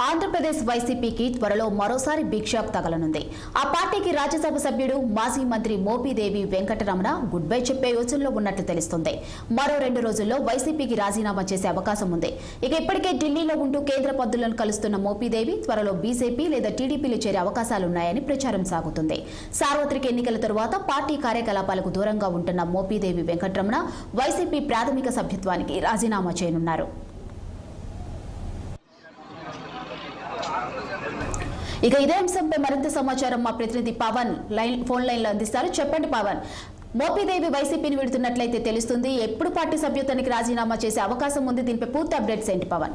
ఆంధ్రప్రదేశ్ వైసీపీకి త్వరలో మరోసారి బిగ్ షాక్ తగలనుంది ఆ పార్టీకి రాజ్యసభ సభ్యుడు మాజీ మంత్రి మోపిదేవి వెంకటరమణ గుడ్ బై చెప్పే యోచనలో ఉన్నట్లు తెలుస్తుంది మరో రెండు రోజుల్లో వైసీపీకి రాజీనామా చేసే అవకాశం ఉంది ఇక ఇప్పటికే ఢిల్లీలో ఉంటూ కేంద్ర పద్దులను కలుస్తున్న మోపిదేవి త్వరలో బీజేపీ లేదా టీడీపీలో చేరే అవకాశాలున్నాయని ప్రచారం సాగుతుంది సార్వత్రిక ఎన్నికల తరువాత పార్టీ కార్యకలాపాలకు దూరంగా ఉంటున్న మోపిదేవి వెంకటరమణ వైసీపీ ప్రాథమిక సభ్యత్వానికి రాజీనామా చేయనున్నారు ఇక ఇదే అంశంపై మరింత సమాచారం మా ప్రతినిధి పవన్ లైన్ ఫోన్ లైన్ లో అందిస్తారు చెప్పండి పవన్ మోపిదేవి వైసీపీని విడుతున్నట్లయితే తెలుస్తుంది ఎప్పుడు పార్టీ సభ్యత్వానికి రాజీనామా చేసే అవకాశం ఉంది దీనిపై పూర్తి అప్డేట్స్ ఏంటి పవన్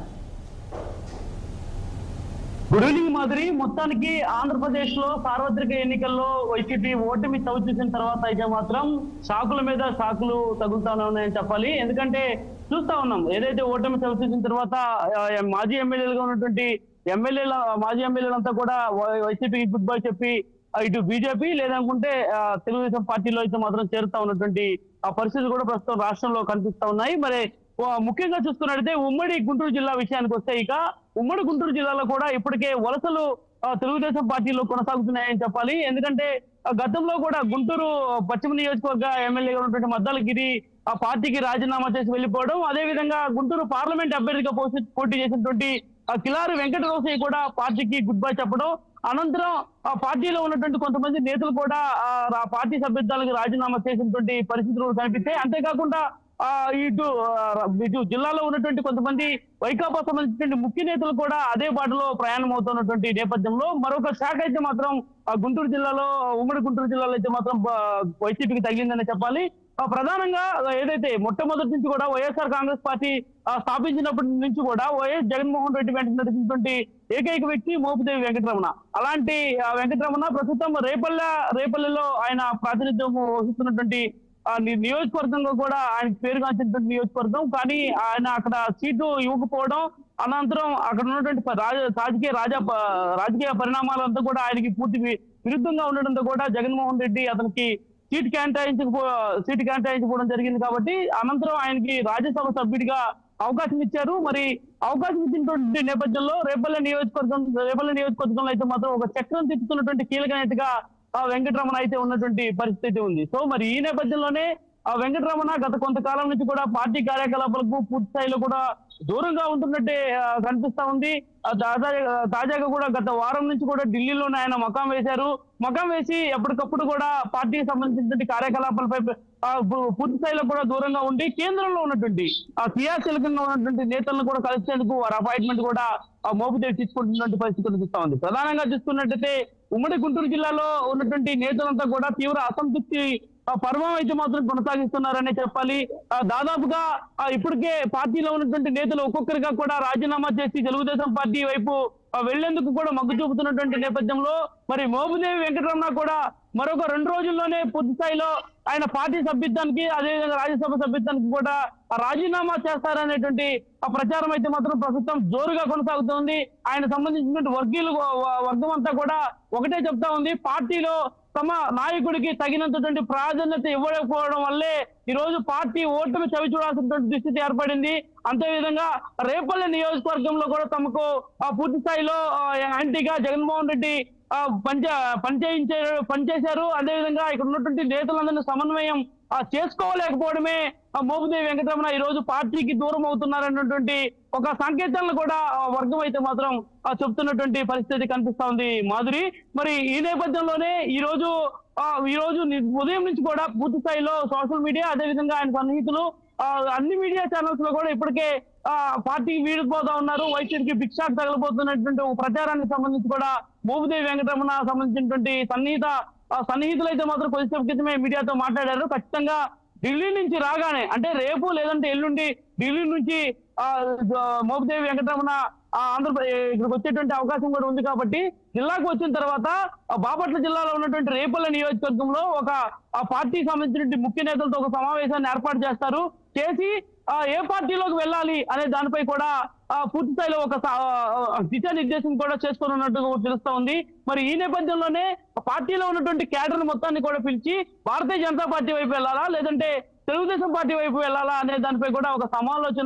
గుడ్ ఈవినింగ్ మాదిరి మొత్తానికి ఆంధ్రప్రదేశ్ లో సార్వత్రిక ఎన్నికల్లో వైసీపీ ఓటమి చవి చూసిన తర్వాత అయితే మాత్రం షాకుల మీద షాకులు తగులుతానే ఉన్నాయని చెప్పాలి ఎందుకంటే చూస్తా ఉన్నాం ఏదైతే ఓటమి చవి చూసిన తర్వాత ఆ, మాజీ ఎమ్మెల్యేలుగా ఉన్నటువంటి ఎమ్మెల్యేల మాజీ ఎమ్మెల్యేలంతా కూడా వై- వైసీపీకి గుడ్ బై చెప్పి ఆ, ఇటు బీజేపీ లేదనుకుంటే ఆ, తెలుగుదేశం పార్టీలో అయితే మాత్రం చేరుతా ఉన్నటువంటి ఆ పరిస్థితులు కూడా ప్రస్తుతం రాష్ట్రంలో కనిపిస్తా ఉన్నాయి మరి ఆ, ముఖ్యంగా చూసుకున్నట్టయితే ఉమ్మడి గుంటూరు జిల్లా విషయానికి వస్తే ఇక ఉమ్మడి గుంటూరు జిల్లాలో కూడా ఇప్పటికే వలసలు ఆ, తెలుగుదేశం పార్టీలో కొనసాగుతున్నాయని చెప్పాలి ఎందుకంటే ఆ, గతంలో కూడా గుంటూరు పశ్చిమ నియోజకవర్గ ఎమ్మెల్యేగా ఉన్నటువంటి మద్దాలగిరి ఆ పార్టీకి రాజీనామా చేసి వెళ్ళిపోవడం అదే విధంగా గుంటూరు పార్లమెంట్ అభ్యర్థిగా పోసి- పోటీ చేసినటువంటి ఆ కిలారి వెంకటరోసయ్య కూడా పార్టీకి గుడ్ బై చెప్పడం అనంతరం ఆ పార్టీలో ఉన్నటువంటి కొంతమంది నేతలు కూడా ఆ ఆ పార్టీ సభ్యత్వాలకు రాజీనామా చేసినటువంటి పరిస్థితులు కనిపిస్తాయి అంతేకాకుండా ఆ ఇటు ఆ, ఇటు జిల్లాలో ఉన్నటువంటి కొంతమంది వైకాపా సంబంధించినటువంటి ముఖ్య నేతలు కూడా అదే బాటలో ప్రయాణం అవుతున్నటువంటి నేపథ్యంలో మరొక శాఖ అయితే మాత్రం ఆ గుంటూరు జిల్లాలో ఉమ్మడి గుంటూరు జిల్లాలో అయితే మాత్రం ఆ, వైసీపీకి తగిలిందని చెప్పాలి ఆ, ప్రధానంగా ఏదైతే మొట్టమొదటి నుంచి కూడా వైఎస్ఆర్ కాంగ్రెస్ పార్టీ ఆ, స్థాపించినప్పటి నుంచి కూడా వైఎస్ జగన్మోహన్ రెడ్డి వెంట నడిచినటువంటి ఏకైక వ్యక్తి మోపిదేవి వెంకటరమణ అలాంటి ఆ, వెంకటరమణ ప్రస్తుతం రేపల్లె రేపల్లెలో ఆయన ప్రాతినిధ్యం వహిస్తున్నటువంటి ఆ ని- నియోజకవర్గంగా కూడా ఆయన పేరుగాంచినటువంటి నియోజకవర్గం కానీ ఆయన అక్కడ సీటు ఇవ్వకపోవడం అనంతరం అక్కడ ఉన్నటువంటి ప- రాజ రాజకీయ రాజా ప- రాజకీయ పరిణామాలంతా కూడా ఆయనకి పూర్తి వి- విరుద్ధంగా ఉండడంతో కూడా జగన్మోహన్ రెడ్డి అతనికి సీట్ కేటాయించకపో సీట్ కేటాయించకపోవడం జరిగింది కాబట్టి అనంతరం ఆయనకి రాజ్యసభ సభ్యుడిగా అవకాశం ఇచ్చారు మరి అవకాశం ఇచ్చినటువంటి నేపథ్యంలో రేపల్లె నియోజకవర్గం రేపల్లె నియోజకవర్గంలో అయితే మాత్రం ఒక చక్రం తిప్పుతున్నటువంటి కీలక నేతగా ఆ వెంకటరమణ అయితే ఉన్నటువంటి పరిస్థితి ఉంది సో మరి ఈ నేపథ్యంలోనే ఆ వెంకటరమణ గత కొంతకాలం నుంచి కూడా పార్టీ కార్యకలాపాలకు పూర్తి స్థాయిలో కూడా దూరంగా ఉంటున్నట్టే ఆ, కనిపిస్తా ఉంది ఆ, తాజా తాజాగా కూడా గత వారం నుంచి కూడా ఢిల్లీలోనే ఆయన మకాం వేశారు మకాం వేసి ఎప్పటికప్పుడు కూడా పార్టీకి సంబంధించినటువంటి కార్యకలాపాలపై ఆ, పు- పూర్తి స్థాయిలో కూడా దూరంగా ఉండి కేంద్రంలో ఉన్నటువంటి ఆ క్రియాశీలకంగా ఉన్నటువంటి నేతలను కూడా కలిసేందుకు వారి అపాయింట్మెంట్ కూడా ఆ మోపుదేవి తీసుకుంటున్నటువంటి పరిస్థితి కనిపిస్తా ఉంది ప్రధానంగా చూసుకున్నట్టయితే ఉమ్మడి గుంటూరు జిల్లాలో ఉన్నటువంటి నేతలంతా కూడా తీవ్ర అసంతృప్తి ఆ పర్వం అయితే మాత్రం కొనసాగిస్తున్నారనే చెప్పాలి ఆ దాదాపుగా ఆ ఇప్పటికే పార్టీలో ఉన్నటువంటి నేతలు ఒక్కొక్కరిగా కూడా రాజీనామా చేసి తెలుగుదేశం పార్టీ వైపు ఆ వెళ్లేందుకు కూడా మొగ్గు చూపుతున్నటువంటి నేపథ్యంలో మరి మోబుదేవి వెంకటరమణ కూడా మరొక రెండు రోజుల్లోనే పూర్తి స్థాయిలో ఆయన పార్టీ సభ్యత్వానికి అదేవిధంగా రాజ్యసభ సభ్యత్వానికి కూడా ఆ రాజీనామా చేస్తారనేటువంటి ఆ ప్రచారం అయితే మాత్రం ప్రస్తుతం జోరుగా కొనసాగుతోంది ఆయన సంబంధించినటువంటి వర్గీయులు వర్గం అంతా కూడా ఒకటే చెప్తా ఉంది పార్టీలో తమ నాయకుడికి తగినంతటువంటి ప్రాధాన్యత ఇవ్వకపోవడం వల్లే ఈ రోజు పార్టీ ఓటమి చవి చూడాల్సినటువంటి దుస్థితి ఏర్పడింది అంతే విధంగా రేపల్లె నియోజకవర్గంలో కూడా తమకు ఆ పూర్తి స్థాయిలో ఆ, యాంటీగా జగన్మోహన్ రెడ్డి ఆ, పనిచే పనిచేయించారు పనిచేశారు అదేవిధంగా ఇక్కడ ఉన్నటువంటి నేతలందరినీ సమన్వయం ఆ, చేసుకోలేకపోవడమే ఆ, మోపుదేవి వెంకటరమణ ఈ రోజు పార్టీకి దూరం అవుతున్నారన్నటువంటి ఒక సంకేతాలను కూడా ఆ, వర్గం అయితే మాత్రం ఆ, చెప్తున్నటువంటి పరిస్థితి కనిపిస్తా ఉంది మాధురి మరి ఈ నేపథ్యంలోనే ఈ రోజు ఆ, ఈ రోజు ని- ఉదయం నుంచి కూడా పూర్తి స్థాయిలో సోషల్ మీడియా అదేవిధంగా ఆయన సన్నిహితులు ఆ, అన్ని మీడియా ఛానల్స్ లో కూడా ఇప్పటికే ఆ, పార్టీకి వీడిపోతా ఉన్నారు వైసీపీకి బిగ్ షాక్ తగలబోతున్నటువంటి ఒక ప్రచారానికి సంబంధించి కూడా మోపుదేవి వెంకటరమణ సంబంధించినటువంటి సన్నిహిత ఆ, సన్నిహితులు అయితే మాత్రం కొద్దిసేపు క్రితమే మీడియాతో మాట్లాడారు ఖచ్చితంగా ఢిల్లీ నుంచి రాగానే అంటే రేపు లేదంటే ఎల్లుండి ఢిల్లీ నుంచి ఆ, ఆ, మోపుదేవి వెంకటరమణ ఆ, ఆంధ్రప్రదేశ్ ఇక్కడికి వచ్చేటువంటి అవకాశం కూడా ఉంది కాబట్టి జిల్లాకు వచ్చిన తర్వాత ఆ, బాపట్ల జిల్లాలో ఉన్నటువంటి రేపల్లె నియోజకవర్గంలో ఒక ఆ పార్టీకి సంబంధించినటువంటి ముఖ్య నేతలతో ఒక సమావేశాన్ని ఏర్పాటు చేస్తారు చేసి ఆ, ఏ పార్టీలోకి వెళ్ళాలి అనే దానిపై కూడా ఆ, పూర్తి స్థాయిలో ఒక స- ఆ, దిశానిర్దేశం కూడా చేసుకోనున్నట్టు తెలుస్తా ఉంది మరి ఈ నేపథ్యంలోనే పార్టీలో ఉన్నటువంటి క్యాడర్ మొత్తాన్ని కూడా పిలిచి భారతీయ జనతా పార్టీ వైపు వెళ్ళాలా లేదంటే తెలుగుదేశం పార్టీ వైపు వెళ్ళాలా అనే దానిపై కూడా ఒక సమాలోచన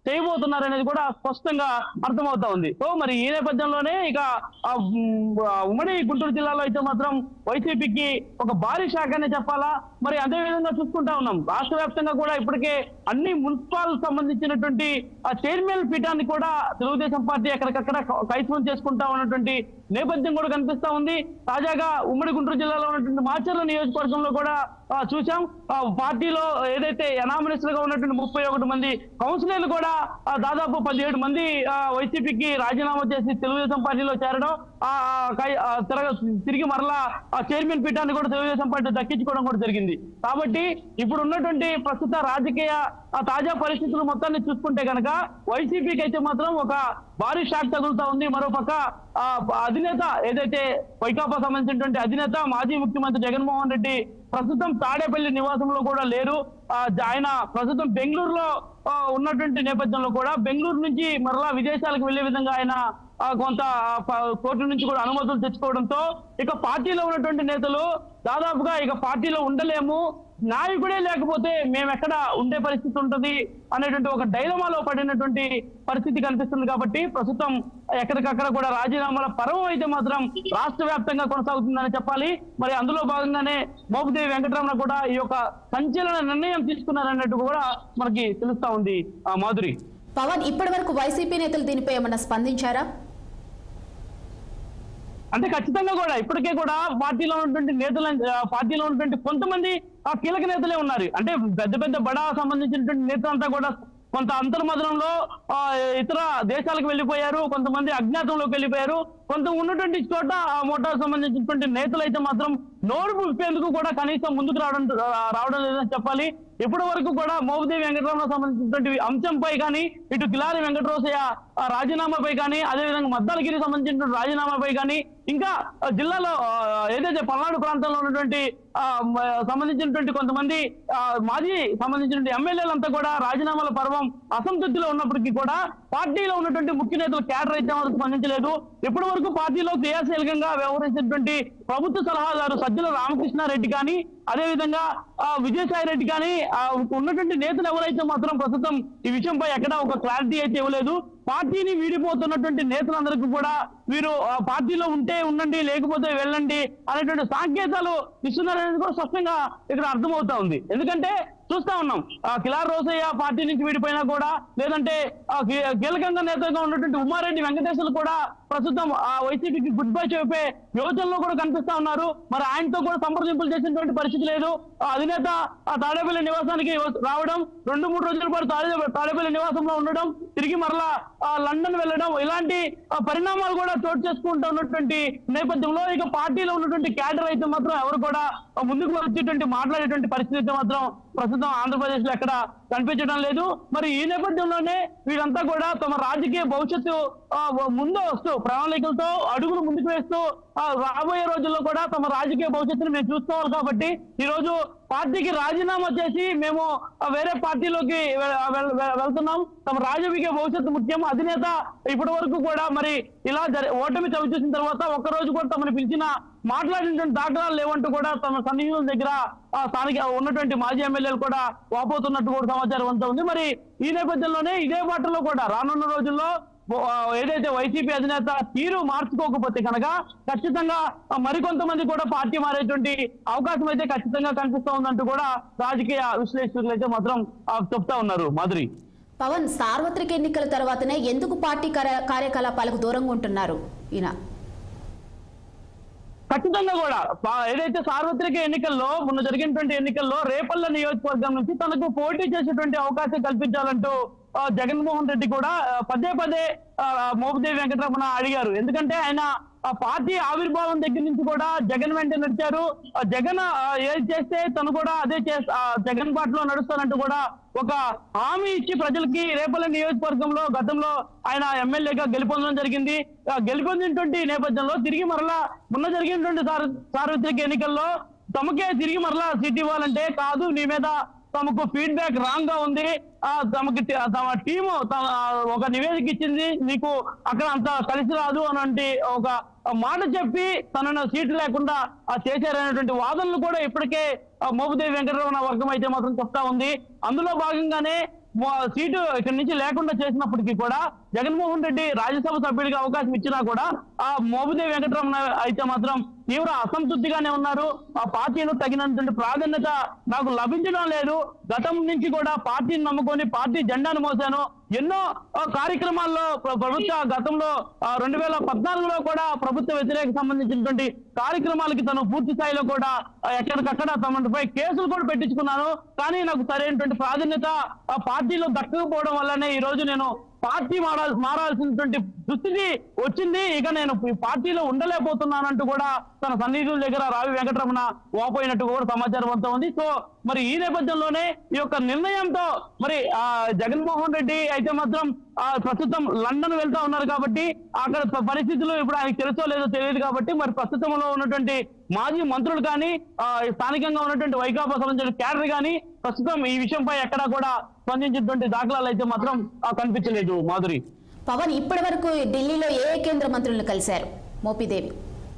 చేయబోతున్నారు అనేది కూడా స్పష్టంగా అర్థమవుతా ఉంది సో మరి ఈ నేపథ్యంలోనే ఇక ఆ, ఉమ్, ఆ, ఉమ్మడి గుంటూరు జిల్లాలో అయితే మాత్రం వైసీపీకి ఒక భారీ షాక్ అనే చెప్పాలా మరి అదే విధంగా చూసుకుంటా ఉన్నాం రాష్ట్ర వ్యాప్తంగా కూడా ఇప్పటికే అన్ని మున్సిపాల్ సంబంధించినటువంటి ఆ చైర్మన్ పీఠాన్ని కూడా తెలుగుదేశం పార్టీ ఎక్కడికక్కడ కైత్వం చేసుకుంటా ఉన్నటువంటి నేపథ్యం కూడా కనిపిస్తా ఉంది తాజాగా ఉమ్మడి గుంటూరు జిల్లాలో ఉన్నటువంటి మాచర్ల నియోజకవర్గంలో కూడా ఆ, చూసాం ఆ, పార్టీలో ఏదైతే ఎనామినస్ గా ఉన్నటువంటి ముప్పై ఒకటి మంది కౌన్సిలర్లు కూడా ఆ, దాదాపు పదిహేడు మంది ఆ, వైసీపీకి రాజీనామా చేసి తెలుగుదేశం పార్టీలో చేరడం ఆ, ఆ, కై- ఆ, తిరగ- తిరిగి మరలా ఆ చైర్మన్ పీఠాన్ని కూడా తెలుగుదేశం పార్టీ దక్కించుకోవడం కూడా జరిగింది కాబట్టి ఇప్పుడు ఉన్నటువంటి ప్రస్తుత రాజకీయ ఆ తాజా పరిస్థితులు మొత్తాన్ని చూసుకుంటే కనుక వైసీపీకి అయితే మాత్రం ఒక భారీ షాక్ తగులుతా ఉంది మరోపక్క ఆ అధినేత ఏదైతే వైకాపా సంబంధించినటువంటి అధినేత మాజీ ముఖ్యమంత్రి జగన్మోహన్ రెడ్డి ప్రస్తుతం తాడేపల్లి నివాసంలో కూడా లేరు ఆ, జ- ఆయన ప్రస్తుతం బెంగళూరులో ఆ, ఉన్నటువంటి నేపథ్యంలో కూడా బెంగళూరు నుంచి మరలా విదేశాలకు వెళ్లే విధంగా ఆయన ఆ, కొంత ఆ, ప- కోర్టు నుంచి కూడా అనుమతులు తెచ్చుకోవడంతో ఇక పార్టీలో ఉన్నటువంటి నేతలు దాదాపుగా ఇక పార్టీలో ఉండలేము నాయకుడే లేకపోతే మేము ఎక్కడ ఉండే పరిస్థితి ఉంటది అనేటువంటి ఒక డైలమాలో పడినటువంటి పరిస్థితి కనిపిస్తుంది కాబట్టి ప్రస్తుతం ఎక్కడికక్కడ కూడా రాజీనామాల పర్వం అయితే మాత్రం రాష్ట్ర వ్యాప్తంగా కొనసాగుతుందని చెప్పాలి మరి అందులో భాగంగానే మోపుదేవి వెంకటరమణ కూడా ఈ యొక్క సంచలన నిర్ణయం తీసుకున్నారన్నట్టు కూడా మనకి తెలుస్తా ఉంది ఆ మాధురి పవన్ ఇప్పటి వరకు వైసీపీ నేతలు దీనిపై ఏమన్నా స్పందించారా అంటే ఖచ్చితంగా కూడా ఇప్పటికే కూడా పార్టీలో ఉన్నటువంటి నేతల ఆ, పార్టీలో ఉన్నటువంటి కొంతమంది ఆ కీలక నేతలే ఉన్నారు అంటే పెద్ద పెద్ద బడా సంబంధించినటువంటి నేతలంతా కూడా కొంత అంతర్మదనంలో ఆ, ఇతర దేశాలకు వెళ్ళిపోయారు కొంతమంది అజ్ఞాతంలోకి వెళ్ళిపోయారు కొంత ఉన్నటువంటి చోట ఆ మోటార్ సంబంధించినటువంటి నేతలు అయితే మాత్రం నోరు విప్పేందుకు కూడా కనీసం ముందుకు రావడం రావడం లేదని చెప్పాలి ఇప్పటి వరకు కూడా మోబుదేవి వెంకటరమణ సంబంధించినటువంటి అంశంపై కానీ ఇటు కిలారి వెంకటరోసయ్య ఆ, రాజీనామాపై కానీ అదేవిధంగా మద్దాలగిరి సంబంధించిన రాజీనామాపై కానీ ఇంకా ఆ, జిల్లాలో ఆ, ఏదైతే పల్నాడు ప్రాంతంలో ఉన్నటువంటి ఆ, మ- సంబంధించినటువంటి కొంతమంది ఆ, మాజీ సంబంధించినటువంటి ఎమ్మెల్యేలంతా కూడా రాజీనామాల పర్వం అసంతృప్తిలో ఉన్నప్పటికీ కూడా పార్టీలో ఉన్నటువంటి ముఖ్య నేతలు క్యాడర్ అయితే మాత్రం స్పందించలేదు ఇప్పటి వరకు పార్టీలో క్రియాశీలకంగా వ్యవహరించినటువంటి ప్రభుత్వ సలహాదారు సజ్జల రామకృష్ణారెడ్డి కానీ అదేవిధంగా ఆ, విజయసాయి రెడ్డి కానీ ఆ, ఉన్నటువంటి నేతలు ఎవరైతే మాత్రం ప్రస్తుతం ఈ విషయంపై ఎక్కడ ఒక క్లారిటీ అయితే ఇవ్వలేదు పార్టీని వీడిపోతున్నటువంటి నేతలందరికీ కూడా వీరు ఆ, పార్టీలో ఉంటే ఉండండి లేకపోతే వెళ్ళండి అనేటువంటి సంకేతాలు ఇస్తున్నారనేది కూడా స్పష్టంగా ఇక్కడ అర్థమవుతా ఉంది ఎందుకంటే చూస్తా ఉన్నాం ఆ కిలార్ రోసయ్య పార్టీ నుంచి విడిపోయినా కూడా లేదంటే ఆ కీ- కీలకంగా నేతగా ఉన్నటువంటి ఉమారెడ్డి వెంకటేశ్వర్లు కూడా ప్రస్తుతం ఆ వైసీపీకి గుడ్ బై చెప్పే యోచనలో కూడా కనిపిస్తా ఉన్నారు మరి ఆయనతో కూడా సంప్రదింపులు చేసినటువంటి పరిస్థితి లేదు ఆ అధినేత ఆ తాడేపల్లి నివాసానికి వ- రావడం రెండు మూడు రోజుల పాటు తాడే తాడేపల్లి నివాసంలో ఉండడం తిరిగి మరలా ఆ లండన్ వెళ్ళడం ఇలాంటి ఆ, పరిణామాలు కూడా చోటు చేసుకుంటూ ఉన్నటువంటి నేపథ్యంలో ఇక పార్టీలో ఉన్నటువంటి క్యాడర్ అయితే మాత్రం ఎవరు కూడా ఆ, ముందుకు వచ్చేటువంటి మాట్లాడేటువంటి పరిస్థితి అయితే మాత్రం ప్రస్తుతం ఆంధ్రప్రదేశ్ లో ఎక్కడ కనిపించడం లేదు మరి ఈ నేపథ్యంలోనే వీరంతా కూడా తమ రాజకీయ భవిష్యత్తు ఆ, ముందు వస్తూ ప్రణాళికలతో అడుగులు ముందుకు వేస్తూ ఆ, రాబోయే రోజుల్లో కూడా తమ రాజకీయ భవిష్యత్తును మేము చూసుకోవాలి కాబట్టి ఈ రోజు పార్టీకి రాజీనామా చేసి మేము ఆ, వేరే పార్టీలోకి వె- వె- వె- వెళ్తున్నాం తమ రాజకీయ భవిష్యత్తు ముఖ్యం అధినేత ఇప్పటి వరకు కూడా మరి ఇలా జరి- ఓటమి చవి చూసిన తర్వాత ఒక్క రోజు కూడా తమను పిలిచిన మాట్లాడినటువంటి దాఖలాలు లేవంటూ కూడా తమ సన్నిహితుల దగ్గర ఆ, స్థానిక ఉన్నటువంటి మాజీ ఎమ్మెల్యేలు కూడా వాపోతున్నట్టు కూడా సమాచారం అంతా ఉంది మరి ఈ నేపథ్యంలోనే ఇదే బాటలో కూడా రానున్న రోజుల్లో ఆ, ఏదైతే వైసీపీ అధినేత తీరు మార్చుకోకపోతే కనుక ఖచ్చితంగా ఆ, మరికొంతమంది కూడా పార్టీ మారేటువంటి అవకాశం అయితే ఖచ్చితంగా కనిపిస్తూ ఉందంటూ కూడా రాజకీయ విశ్లేషకులు అయితే మాత్రం ఆ, చెప్తా ఉన్నారు మాధురి పవన్ సార్వత్రిక ఎన్నికల తర్వాతనే ఎందుకు పార్టీ కార్య- కార్యకలాపాలకు దూరంగా ఉంటున్నారు ఈయన ఖచ్చితంగా కూడా పా- ఏదైతే సార్వత్రిక ఎన్నికల్లో మొన్న జరిగినటువంటి ఎన్నికల్లో రేపల్ల నియోజకవర్గం నుంచి తనకు పోటీ చేసేటువంటి అవకాశం కల్పించాలంటూ ఆ, జగన్మోహన్ రెడ్డి కూడా ఆ, పదే పదే ఆ, మోపిదేవి వెంకటరమణ అడిగారు ఎందుకంటే ఆయన ఆ పార్టీ ఆవిర్భావం దగ్గర నుంచి కూడా జగన్ వెంట నడిచారు ఆ జగన్ ఆ, ఏది చేస్తే తను కూడా అదే చేస్తా ఆ, జగన్ బాటలో నడుస్తానంటూ కూడా ఒక హామీ ఇచ్చి ప్రజలకి రేపల్ల నియోజకవర్గంలో గతంలో ఆయన ఎమ్మెల్యేగా గెలుపొందడం జరిగింది ఆ, గెలుపొందినటువంటి నేపథ్యంలో తిరిగి మరలా మొన్న జరిగినటువంటి సార్- సార్వత్రిక ఎన్నికల్లో తమకే తిరిగి మరలా సీట్ ఇవ్వాలంటే కాదు నీ మీద తమకు ఫీడ్బ్యాక్ రాంగ్ గా ఉంది ఆ తమకి టి- తమ టీము తమ- ఆ, ఒక నివేదిక ఇచ్చింది నీకు అక్కడ అంత కలిసి రాదు అనంటి ఒక మాట చెప్పి తనను సీటు లేకుండా ఆ చేశారనేటువంటి వాదనలు కూడా ఇప్పటికే ఆ, మోపుదేవి వెంకటరమణ వర్గం అయితే మాత్రం చెప్తా ఉంది అందులో భాగంగానే మో- సీటు ఇక్కడి నుంచి లేకుండా చేసినప్పటికీ కూడా జగన్మోహన్ రెడ్డి రాజ్యసభ సభ్యుడిగా అవకాశం ఇచ్చినా కూడా ఆ మోబుదేవి వెంకటరమణ అయితే మాత్రం తీవ్ర అసంతృప్తిగానే ఉన్నారు ఆ పార్టీలో తగినంత ప్రాధాన్యత నాకు లభించడం లేదు గతం నుంచి కూడా పార్టీని నమ్ముకొని పార్టీ జెండాను మోసాను ఎన్నో ఆ, కార్యక్రమాల్లో ప్ర- ప్రభుత్వ గతంలో రెండు వేల పద్నాలుగులో కూడా ప్రభుత్వ వ్యతిరేక సంబంధించినటువంటి కార్యక్రమాలకి తను పూర్తి స్థాయిలో కూడా ఆ, ఎక్కడికక్కడ తమపై కేసులు కూడా పెట్టించుకున్నాను కానీ నాకు సరైనటువంటి ప్రాధాన్యత ఆ పార్టీలో దక్కకపోవడం వల్లనే ఈ రోజు నేను పార్టీ మారాల్ మారాల్సినటువంటి దుస్థితి వచ్చింది ఇక నేను ఈ పార్టీలో ఉండలేకపోతున్నానంటూ కూడా తన సన్నిధుల దగ్గర రావి వెంకటరమణ ఓపోయినట్టు కూడా సమాచారం అంతా ఉంది సో మరి ఈ నేపథ్యంలోనే ఈ యొక్క నిర్ణయంతో మరి ఆ జగన్మోహన్ రెడ్డి అయితే మాత్రం ఆ ప్రస్తుతం లండన్ వెళ్తా ఉన్నారు కాబట్టి అక్కడ ప- పరిస్థితులు ఇప్పుడు ఆయనకు తెలుసో లేదో తెలియదు కాబట్టి మరి ప్రస్తుతంలో ఉన్నటువంటి మాజీ మంత్రులు కానీ ఆ స్థానికంగా ఉన్నటువంటి వైకాపా సంబంధించిన క్యాడర్ కానీ ప్రస్తుతం ఈ విషయంపై ఎక్కడా కూడా స్పందించినటువంటి దాఖలాలు అయితే మాత్రం ఆ, కనిపించలేదు మాధురి పవన్ ఇప్పటి వరకు ఢిల్లీలో ఏ ఏ కేంద్ర మంత్రులను కలిశారు మోపిదేవి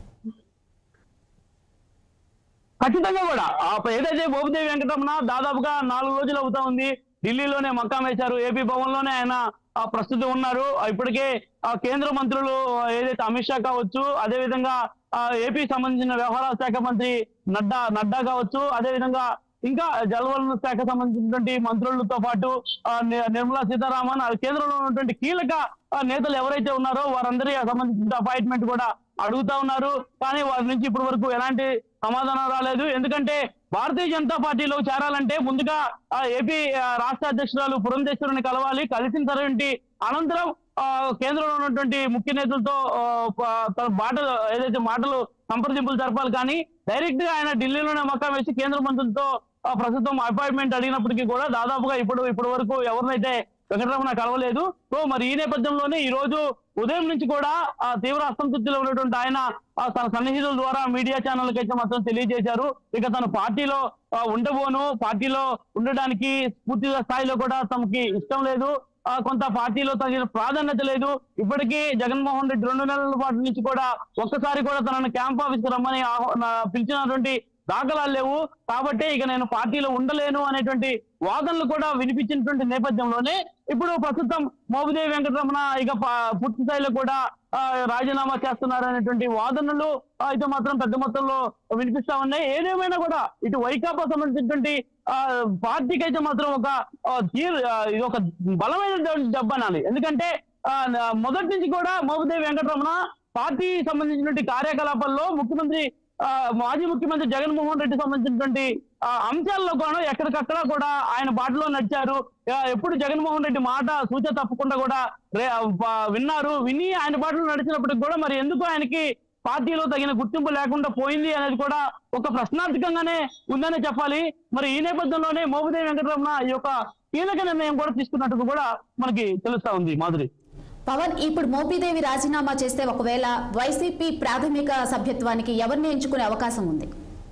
ఖచ్చితంగా కూడా ఆ ఏదైతే బోబుదేవి వెంకటరమణ దాదాపుగా నాలుగు రోజులు అవుతా ఉంది ఢిల్లీలోనే మకాం వేశారు ఏపీ భవన్ లోనే ఆయన ఆ, ప్రస్తుతం ఉన్నారు ఆ, ఇప్పటికే ఆ కేంద్ర మంత్రులు ఆ, ఏదైతే అమిత్ షా కావచ్చు అదే విధంగా ఆ, ఏపీ సంబంధించిన వ్యవహారాల శాఖ మంత్రి నడ్డా నడ్డా కావచ్చు అదే విధంగా ఇంకా జలవనరుల శాఖ సంబంధించినటువంటి మంత్రులతో పాటు ఆ, ని- నిర్మలా సీతారామన్ ఆ కేంద్రంలో ఉన్నటువంటి కీలక ఆ, నేతలు ఎవరైతే ఉన్నారో వారందరి సంబంధించిన అపాయింట్మెంట్ కూడా అడుగుతా ఉన్నారు కానీ వారి నుంచి ఇప్పటి వరకు ఎలాంటి సమాధానం రాలేదు ఎందుకంటే భారతీయ జనతా పార్టీలో చేరాలంటే ముందుగా ఆ ఏపీ ఆ, రాష్ట్ర అధ్యక్షురాలు పురంధేశ్వరుని కలవాలి కలిసిన తర్వాత అనంతరం ఆ, కేంద్రంలో ఉన్నటువంటి ముఖ్య నేతలతో ఆ, ప- తన మాటలు ఏదైతే మాటలు సంప్రదింపులు జరపాలి కానీ డైరెక్ట్ గా ఆయన ఢిల్లీలోనే మకాం వేసి కేంద్ర మంత్రులతో ఆ, ప్రస్తుతం అపాయింట్మెంట్ అడిగినప్పటికీ కూడా దాదాపుగా ఇప్పుడు ఇప్పటి వరకు ఎవరినైతే వెంకటరమణ కలవలేదు సో మరి ఈ నేపథ్యంలోనే ఈ రోజు ఉదయం నుంచి కూడా ఆ తీవ్ర అసంతృప్తిలో ఉన్నటువంటి ఆయన ఆ తన సన్నిహితుల ద్వారా మీడియా ఛానల్ అయితే మాత్రం తెలియజేశారు ఇక తన పార్టీలో ఆ, ఉండబోను పార్టీలో ఉండడానికి పూర్తిగా స్థాయిలో కూడా తమకి ఇష్టం లేదు ఆ, కొంత పార్టీలో తగిన ప్రాధాన్యత లేదు ఇప్పటికీ జగన్మోహన్ రెడ్డి రెండు నెలల పాటు నుంచి కూడా ఒక్కసారి కూడా తనను క్యాంప్ ఆఫీస్ కి రమ్మని ఆహ్వా- నా- పిలిచినటువంటి దాఖలాలు లేవు కాబట్టి ఇక నేను పార్టీలో ఉండలేను అనేటువంటి వాదనలు కూడా వినిపించినటువంటి నేపథ్యంలోనే ఇప్పుడు ప్రస్తుతం మోబుదేవి వెంకటరమణ ఇక ప- పూర్తి స్థాయిలో కూడా ఆ, రాజీనామా చేస్తున్నారు అనేటువంటి వాదనలు ఆ, అయితే మాత్రం పెద్ద మొత్తంలో వినిపిస్తా ఉన్నాయి ఏదేమైనా కూడా ఇటు వైకాపా సంబంధించినటువంటి ఆ, పార్టీకి అయితే మాత్రం ఒక ఆ, తీర్ ఆ, ఇది ఒక బలమైన దెబ్బ అనాలి ఎందుకంటే ఆ, నా- మొదటి నుంచి కూడా మోబుదేవి వెంకటరమణ పార్టీ సంబంధించినటువంటి కార్యకలాపాల్లో ముఖ్యమంత్రి ఆ, మాజీ ముఖ్యమంత్రి జగన్మోహన్ రెడ్డి సంబంధించినటువంటి ఆ, అంశాల్లో కూడా ఎక్కడికక్కడ కూడా ఆయన బాటలో నడిచారు ఆ, ఎప్పుడు జగన్మోహన్ రెడ్డి మాట సూచ తప్పకుండా కూడా రే- ఆ, విన్నారు విని ఆయన బాటలో నడిచినప్పటికి కూడా మరి ఎందుకు ఆయనకి పార్టీలో తగిన గుర్తింపు లేకుండా పోయింది అనేది కూడా ఒక ప్రశ్నార్థకంగానే ఉందనే చెప్పాలి మరి ఈ నేపథ్యంలోనే మోబుదేవి వెంకటరమణ ఈ యొక్క కీలక నిర్ణయం కూడా తీసుకున్నట్టు కూడా మనకి తెలుస్తా ఉంది మాధురి పవన్ ఇప్పుడు మోపిదేవి రాజీనామా చేస్తే ఒకవేళ వైసీపీ ప్రాథమిక సభ్యత్వానికి ఎవరిని ఎంచుకునే అవకాశం ఉంది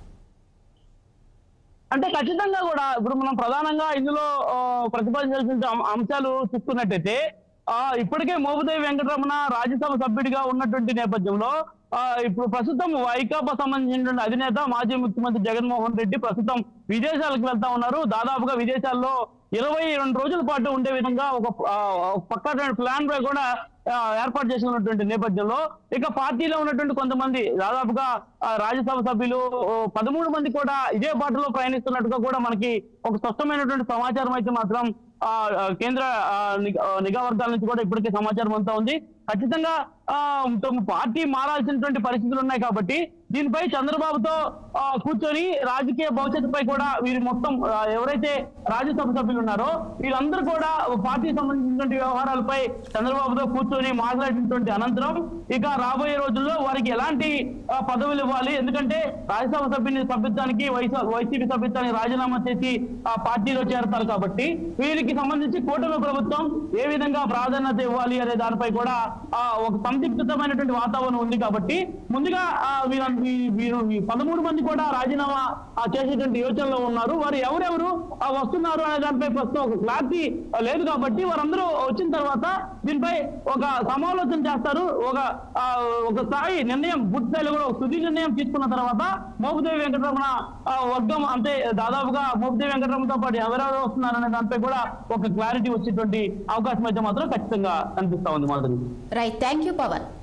అంటే ఖచ్చితంగా కూడా ఇప్పుడు మనం ప్రధానంగా ఇందులో ఆ, ప్రతిపాదించాల్సిన అం- అంశాలు చూసుకున్నట్టయితే ఆ ఇప్పటికే మోపుదేవి వెంకటరమణ రాజ్యసభ సభ్యుడిగా ఉన్నటువంటి నేపథ్యంలో ఆ ఇప్పుడు ప్రస్తుతం వైకాపా సంబంధించినటువంటి అధినేత మాజీ ముఖ్యమంత్రి జగన్మోహన్ రెడ్డి ప్రస్తుతం విదేశాలకు వెళ్తా ఉన్నారు దాదాపుగా విదేశాల్లో ఇరవై రెండు రోజుల పాటు ఉండే విధంగా ఒక ఆ, ఒక పక్క ప్లాన్ పై కూడా ఆ, ఏర్పాటు చేసినటువంటి నేపథ్యంలో ఇక పార్టీలో ఉన్నటువంటి కొంతమంది దాదాపుగా ఆ, రాజ్యసభ సభ్యులు ఓ, పదమూడు మంది కూడా ఇదే బాటలో ప్రయాణిస్తున్నట్టుగా కూడా మనకి ఒక స్పష్టమైనటువంటి సమాచారం అయితే మాత్రం ఆ, ఆ, కేంద్ర ఆ, నిఘా ఆ, నిఘా వర్గాల నుంచి కూడా ఇప్పటికే సమాచారం అంతా ఉంది ఖచ్చితంగా ఆ, తమ పార్టీ మారాల్సినటువంటి పరిస్థితులు ఉన్నాయి కాబట్టి దీనిపై చంద్రబాబుతో ఆ, కూర్చొని రాజకీయ భవిష్యత్తుపై కూడా వీరు మొత్తం ఆ, ఎవరైతే రాజ్యసభ సభ్యులు ఉన్నారో వీళ్ళందరూ కూడా పార్టీ సంబంధించినటువంటి వ్యవహారాలపై చంద్రబాబుతో కూర్చొని మాట్లాడినటువంటి అనంతరం ఇక రాబోయే రోజుల్లో వారికి ఎలాంటి ఆ, పదవులు ఇవ్వాలి ఎందుకంటే రాజ్యసభ సభ్యుని సభ్యత్వానికి వైస- వైసీపీ సభ్యత్వానికి రాజీనామా చేసి ఆ పార్టీలో చేరతారు కాబట్టి వీరికి సంబంధించి కూటమి ప్రభుత్వం ఏ విధంగా ప్రాధాన్యత ఇవ్వాలి అనే దానిపై కూడా ఆ, ఒక సందిగ్ధమైనటువంటి వాతావరణం ఉంది కాబట్టి ముందుగా ఆ, వీరు ఈ- వీరు ఈ పదమూడు మంది కూడా రాజీనామా ఆ, చేసేటువంటి యోచనలో ఉన్నారు వారు ఎవరెవరు ఆ, వస్తున్నారు అనే దానిపై ప్రస్తుతం ఒక క్లారిటీ లేదు కాబట్టి వారందరూ వచ్చిన తర్వాత దీనిపై ఒక సమాలోచన చేస్తారు ఒక ఆ, ఒక స్థాయి నిర్ణయం పూర్తి స్థాయిలో కూడా ఒక తుది నిర్ణయం తీసుకున్న తర్వాత మోపుదేవి వెంకటరమణ ఆ, వర్గం అంటే దాదాపుగా మోపుదేవి వెంకటరమణతో పాటు ఎవరెవరు వస్తున్నారనే దానిపై కూడా ఒక క్లారిటీ వచ్చేటువంటి అవకాశం అయితే మాత్రం ఖచ్చితంగా కనిపిస్తా ఉంది Madhuri right thank you Pawan